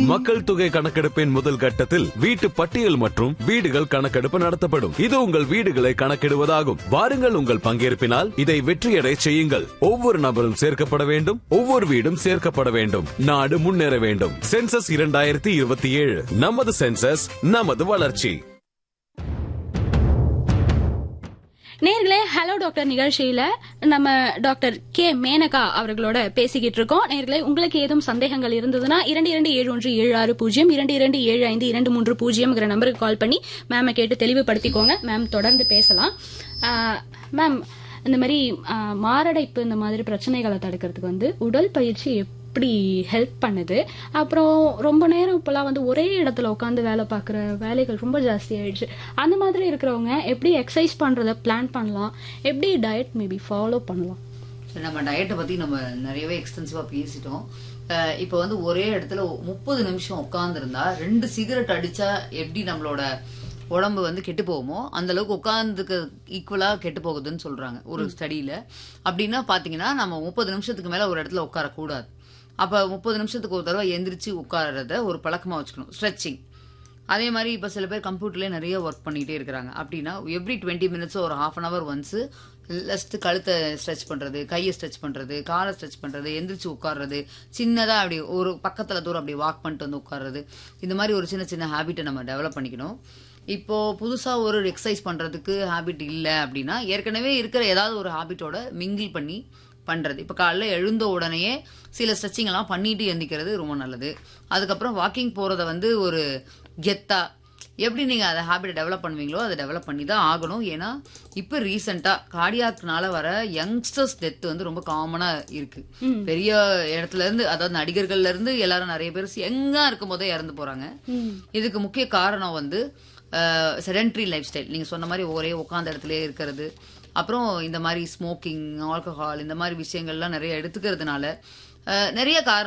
மக்கள் தொகை கணக்கெடுப்பின் முதல் கட்டத்தில் வீட்டு பட்டியல் மற்றும் வீடுகள் கணக்கெடுப்பு நடத்தப்படும் இது உங்கள் வீடுகளை கணக்கிடுவதாகும் வாருங்கள் உங்கள் பங்கேற்பினால் இதை வெற்றியடை செய்யுங்கள் ஒவ்வொரு நபரும் சேர்க்கப்பட வேண்டும் ஒவ்வொரு வீடும் சேர்க்கப்பட வேண்டும் நாடு முன்னேற வேண்டும் சென்சஸ் இரண்டாயிரத்தி இருபத்தி ஏழு நமது சென்சஸ் நமது வளர்ச்சி நேர்களே ஹலோ டாக்டர் நிகழ்ச்சியில நம்ம டாக்டர் கே மேனகா அவர்களோட பேசிக்கிட்டு இருக்கோம் நேர்களே உங்களுக்கு ஏதும் சந்தேகங்கள் இருந்ததுன்னா இரண்டு இரண்டு ஏழு ஒன்று ஏழு ஆறு பூஜ்ஜியம் இரண்டு இரண்டு ஏழு ஐந்து இரண்டு மூன்று பூஜ்ஜியம்ங்கிற நம்பருக்கு கால் பண்ணி மேமை கேட்டு தெளிவுபடுத்திக்கோங்க மேம் தொடர்ந்து பேசலாம் மேம் இந்த மாதிரி ஆ, மாரடைப்பு இந்த மாதிரி பிரச்சனைகளை தடுக்கிறதுக்கு வந்து உடல் பயிற்சி எப்படி ஹெல்ப் பண்ணுது அப்புறம் ரொம்ப நேரம் இப்போலாம் வந்து ஒரே இடத்துல உட்காந்து வேலை பார்க்குற வேலைகள் ரொம்ப ஜாஸ்தி ஆயிடுச்சு அந்த மாதிரி இருக்கிறவங்க எப்படி எக்ஸசைஸ் பண்றத பிளான் பண்ணலாம் எப்படி டயட் மேபி ஃபாலோ பண்ணலாம் சரி, நம்ம டயட்டை பத்தி நம்ம நிறையவே எக்ஸ்டென்சிவா பேசிட்டோம் அஹ் இப்போ வந்து ஒரே இடத்துல முப்பது நிமிஷம் உட்கார்ந்துருந்தா ரெண்டு சிகரெட் அடிச்சா எப்படி நம்மளோட உடம்பு வந்து கெட்டு போகுமோ அந்த அளவுக்கு உட்கார்ந்துக்கு ஈக்குவலா கெட்டு போகுதுன்னு சொல்றாங்க ஒரு ஸ்டடியில அப்படின்னா பாத்தீங்கன்னா நம்ம முப்பது நிமிஷத்துக்கு மேல ஒரு இடத்துல உட்காரக்கூடாது அப்ப முப்பது நிமிஷத்துக்கு ஒரு தடவை எந்திரிச்சு உட்கார்றத ஒரு பழக்கமா வச்சுக்கணும் ஸ்ட்ரெச்சிங் அதே மாதிரி இப்போ சில பேர் கம்ப்யூட்டர்லேயே நிறைய ஒர்க் பண்ணிகிட்டே இருக்கிறாங்க அப்படின்னா எவ்ரி டுவெண்ட்டி மினிட்ஸ் ஒரு half an hour once least கழுத்தை ஸ்ட்ரெச் பண்ணுறது கையை ஸ்ட்ரெச் பண்ணுறது காலை ஸ்ட்ரெச் பண்ணுறது எந்திரிச்சு உட்கார்றது சின்னதாக அப்படி ஒரு பக்கத்தில் தூரம் அப்படி வாக் பண்ணிட்டு வந்து உட்கார்றது இந்த மாதிரி ஒரு சின்ன சின்ன ஹேபிட்டை நம்ம டெவலப் பண்ணிக்கணும் இப்போ புதுசாக ஒரு எக்ஸசைஸ் பண்ணுறதுக்கு ஹேபிட் இல்லை அப்படின்னா ஏற்கனவே இருக்கிற ஏதாவது ஒரு ஹேபிட்டோட மிங்கிள் பண்ணி பண்றது இப்ப காலைல எழுந்த உடனேயே சில ஸ்ட்ரெச்சிங் எல்லாம் பண்ணிட்டு எந்திக்கிறது ரொம்ப நல்லது அதுக்கப்புறம் வாக்கிங் போறத வந்து ஒரு கெத்தா எப்படி நீங்க அதை ஹேபிட் டெவலப் பண்ணுவீங்களோ அதை டெவலப் பண்ணி தான் ஆகணும் ஏன்னா இப்ப ரீசெண்டா கார்டியாக்னால வர யங்ஸ்டர்ஸ் டெத் வந்து ரொம்ப காமனா இருக்கு பெரிய இடத்துல இருந்து அதாவது நடிகர்கள்ல இருந்து எல்லாரும் நிறைய பேர் யங்கா இருக்கும் போதே இறந்து போறாங்க இதுக்கு முக்கிய காரணம் வந்து செடென்ட்ரி லைஃப் ஸ்டைல் நீங்க சொன்ன மாதிரி ஒரே உட்காந்த இடத்துல இருக்கிறது அப்புறம் இந்த மாதிரி ஸ்மோக்கிங் ஆல்கஹால் இந்த மாதிரி விஷயங்கள்லாம் நிறைய எடுத்துக்கிறதுனால அஹ், நிறைய காரணம்